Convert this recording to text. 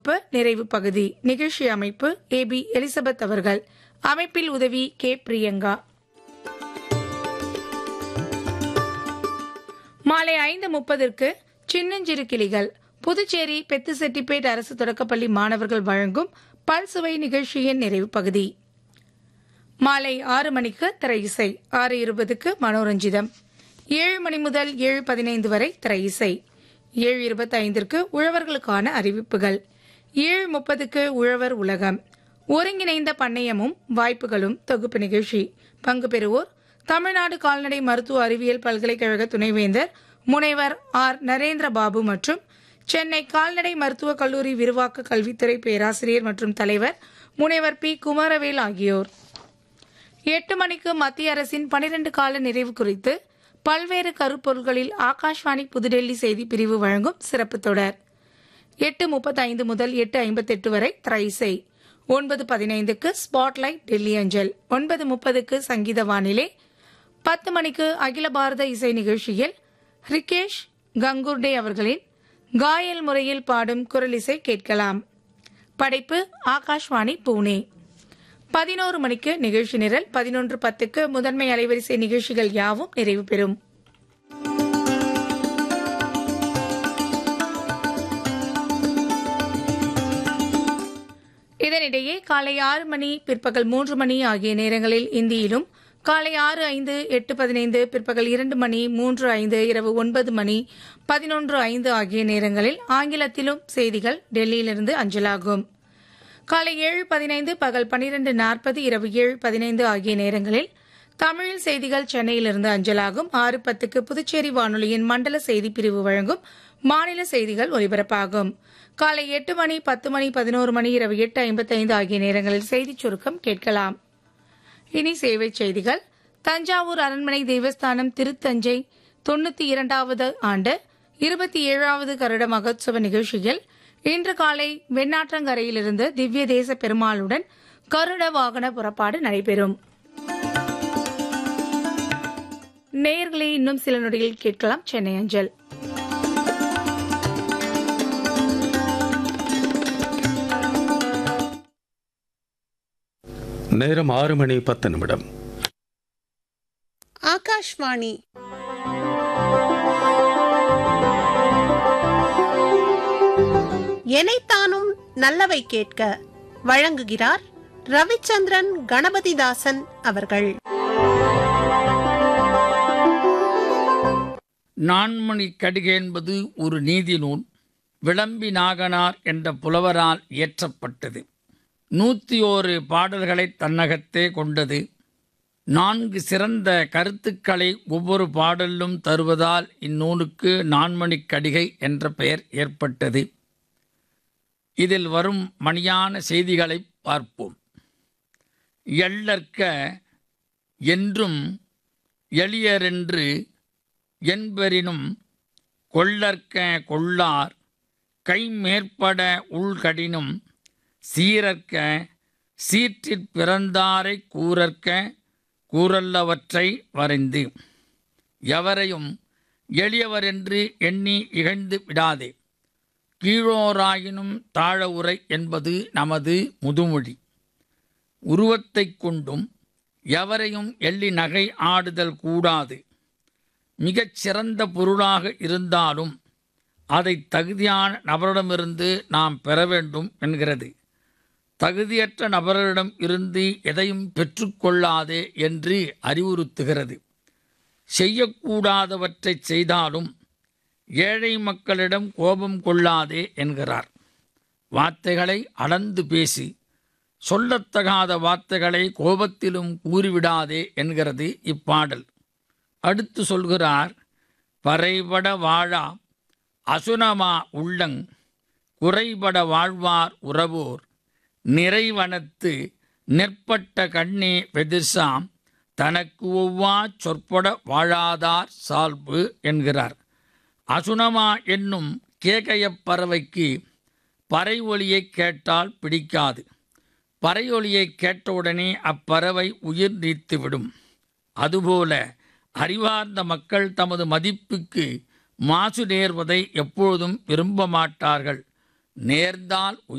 இப்ப நிறைவு பகுதி நிகழ்ச்சி அமைப்பு ஏ பி எலிசபெத் அவர்கள் அமைப்பில் உதவி கே பிரியங்கா மாலை ஐந்து முப்பதற்கு சின்னஞ்சிறு கிளிகள் புதுச்சேரி பெத்துசெட்டிப்பேட் அரசு தொடக்கப்பள்ளி மாணவர்கள் வழங்கும் பல்சுவை நிகழ்ச்சியின் நிறைவு பகுதி மாலை ஆறு மணிக்கு திரை இசை ஆறு இருபதுக்கு மனோரஞ்சிதம் ஏழு மணி முதல் ஏழு பதினைந்து வரை திரை இசை ஏழு இருபத்தி ஐந்திற்கு உழவர்களுக்கான அறிவிப்புகள் ஏழு முப்பதுக்கு உழவர் உலகம் ஒருங்கிணைந்த பண்ணையமும் வாய்ப்புகளும் தொகுப்பு நிகழ்ச்சி பங்கு பெறுவோர் தமிழ்நாடு கால்நடை மருத்துவ அறிவியல் பல்கலைக்கழக துணைவேந்தர் முனைவர் ஆர் நரேந்திர பாபு மற்றும் சென்னை கால்நடை மருத்துவக் கல்லூரி விரிவாக்க கல்வித்துறை பேராசிரியர் மற்றும் தலைவர் முனைவர் பி குமாரவேல் ஆகியோர் எட்டு மணிக்கு மத்திய அரசின் பனிரெண்டு கால நிறைவு குறித்து பல்வேறு கருப்பொருள்களில் ஆகாஷ்வாணி புதுடெல்லி செய்தி பிரிவு வழங்கும் சிறப்பு தொடர் எட்டு முப்பத்தைந்து முதல் எட்டு ஐம்பத்தெட்டு வரை திரைசை ஒன்பது பதினைந்துக்கு ஸ்பாட்லைட் டெல்லி அஞ்சல் ஒன்பது முப்பதுக்கு சங்கீத வானிலை பத்து மணிக்கு அகில பாரத இசை நிகழ்ச்சியில் ரிகேஷ் கங்குர்டே அவர்களின் காயல் முறையில் பாடும் குரலிசை கேட்கலாம் படைப்பு ஆகாஷ்வாணி பூனே பதினோரு மணிக்கு நிகழ்ச்சி நிரல் பதினொன்று பத்துக்கு முதன்மை அலைவரிசை நிகழ்ச்சிகள் யாவும் நிறைவு பெறும் இதனிடையே காலை ஆறு மணி பிற்பகல் மூன்று மணி ஆகிய நேரங்களில் இந்தியிலும் காலை ஆறு ஐந்து எட்டு பதினைந்து பிற்பகல் இரண்டு மணி மூன்று ஐந்து இரவு ஒன்பது மணி பதினொன்று ஐந்து ஆகிய நேரங்களில் ஆங்கிலத்திலும் செய்திகள் டெல்லியிலிருந்து அஞ்சலாகும் காலை ஏழு பதினைந்து பகல் பனிரெண்டு நாற்பது இரவு ஏழு பதினைந்து ஆகிய நேரங்களில் தமிழில் செய்திகள் சென்னையிலிருந்து அஞ்சலாகும் ஆறு பத்துக்கு புதுச்சேரி வானொலியின் மண்டல செய்தி பிரிவு வழங்கும் மாநில செய்திகள் ஒலிபரப்பாகும் காலை எட்டு மணி பத்து மணி பதினோரு மணி இரவு எட்டு ஐம்பத்தைந்து ஆகிய நேரங்களில் செய்திச் சுருக்கம் கேட்கலாம் இனி சேவை செய்திகள் தஞ்சாவூர் அரண்மனை தேவஸ்தானம் திருத்தஞ்சை தொண்ணூத்தி இரண்டாவது ஆண்டு இருபத்தி ஏழாவது கருட மகோத்சவ நிகழ்ச்சியில் இன்று காலை வெண்ணாற்றங்கரையிலிருந்து திவ்ய தேச பெருமாளுடன் கருட வாகன புறப்பாடு நடைபெறும் நேயர்களே இன்னும் சில நொடியில் கேட்கலாம் சென்னை அஞ்சல் நேரம் ஆறு மணி பத்து நிமிடம் ஆகாஷ்வாணி எனைத்தானும் நல்லவை கேட்க வழங்குகிறார் ரவிச்சந்திரன் கணபதிதாசன் அவர்கள் நான்மணி கடிகை என்பது ஒரு நீதி நூல் விளம்பி நாகனார் என்ற புலவரால் இயற்றப்பட்டது நூற்றி ஓரு பாடல்களை தன்னகத்தே கொண்டது நான்கு சிறந்த கருத்துக்களை ஒவ்வொரு பாடலிலும் தருவதால் இந்நூலுக்கு நான்மணிக் கடிகை என்ற பெயர் ஏற்பட்டது இதில் வரும் மணியான செய்திகளை பார்ப்போம் எள்ளற்க என்றும் எளியரென்று என்பரினும் கொள்ளற்க கொள்ளார் கை மேற்பட உள்கடினும் சீரற்க சீற்றிற் பிறந்தாரை கூறற்க கூறல்லவற்றை வரைந்து எவரையும் எளியவரென்று எண்ணி இகழ்ந்து விடாதே கீழோராயினும் தாழ உரை என்பது நமது முதுமொழி உருவத்தைக் கொண்டும் எவரையும் எள்ளி நகை ஆடுதல் கூடாது மிகச் சிறந்த பொருளாக இருந்தாலும் அதை தகுதியான நபரிடமிருந்து நாம் பெற வேண்டும் என்கிறது தகுதியற்ற நபரிடம் இருந்து எதையும் பெற்றுக்கொள்ளாதே என்று அறிவுறுத்துகிறது செய்யக்கூடாதவற்றை செய்தாலும் ஏழை மக்களிடம் கோபம் கொள்ளாதே என்கிறார் வார்த்தைகளை அளந்து பேசி சொல்லத்தகாத வார்த்தைகளை கோபத்திலும் கூறிவிடாதே என்கிறது இப்பாடல் அடுத்து சொல்கிறார் பறைபட வாழா அசுனமா உள்ளங் குறைபட வாழ்வார் உறவோர் நிறைவனத்து நெற்பட்ட கண்ணே வெதிர்சாம் தனக்கு ஒவ்வா சொற்பட வாழாதார் சால்பு என்கிறார் அசுனமா என்னும் கேகயப் பறவைக்கு பறை ஒலியை கேட்டால் பிடிக்காது பறை ஒலியை கேட்டவுடனே அப்பறவை உயிர் நீத்துவிடும் அதுபோல அறிவார்ந்த மக்கள் தமது மதிப்புக்கு மாசு நேர்வதை எப்பொழுதும் விரும்ப மாட்டார்கள் நேர்ந்தால்